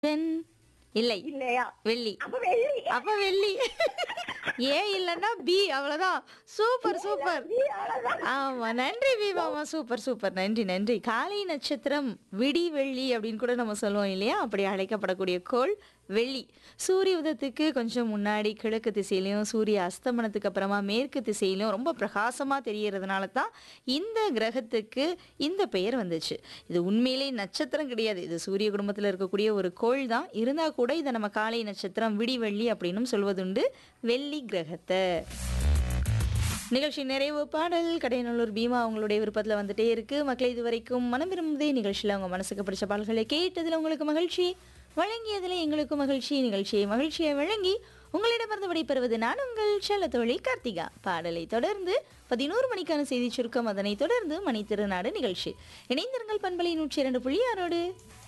பெண் இல்லை இல்லையா வெள்ளி அப்ப வெள்ளி அப்ப வெள்ளி ஏ இல்லன்னா பி அவ்வளவுதான் சூப்பர் சூப்பர் நீ அவ்வளவுதான். ஆமா நன்றி விவாமா சூப்பர் சூப்பர் நன்றி நன்றி காலை நட்சத்திரம் விடி வெள்ளி அப்படின்னு கூட நம்ம சொல்லுவோம் இல்லையா அப்படி அழைக்கப்படக்கூடிய கோள் வெள்ளி சூரிய உதயத்துக்கு கொஞ்சம் முன்னாடி கிழக்கு திசையிலையும் சூரிய அஸ்தமனத்துக்கு அப்புறமா மேற்கு திசையிலும் ரொம்ப பிரகாசமா தெரியறதுனால தான் இந்த கிரகத்துக்கு இந்த பெயர் வந்துச்சு இது உண்மையிலே நட்சத்திரம் கிடையாது இது சூரிய குடும்பத்தில் இருக்கக்கூடிய ஒரு கோள் தான் இருந்தா கூட இதை நம்ம காலை நட்சத்திரம் விடி வெள்ளி அப்படின்னும் சொல்வதுண்டு வெள்ளி கிரகத்தை நிகழ்ச்சி நிறைவு பாடல் கடையநல்லூர் பீமா அவங்களுடைய விருப்பத்தில் வந்துட்டே இருக்கு மக்களை இது வரைக்கும் மனம் விரும்புதே நிகழ்ச்சியில் அவங்க மனசுக்கு பிடிச்ச பாடல்களை கேட்டதில் உங்களுக்கு மகிழ்ச்சி வழங்கியதில் எங்களுக்கு மகிழ்ச்சி நிகழ்ச்சியை மகிழ்ச்சியை வழங்கி உங்களிடமிருந்து விடைபெறுவது நான் உங்கள் செல்ல தோழி கார்த்திகா பாடலை தொடர்ந்து பதினோரு மணிக்கான செய்தி சுருக்கம் அதனைத் தொடர்ந்து மணி திருநாடு நிகழ்ச்சி இணைந்திருங்கள் பண்பலை நூற்றி இரண்டு புள்ளி ஆறோடு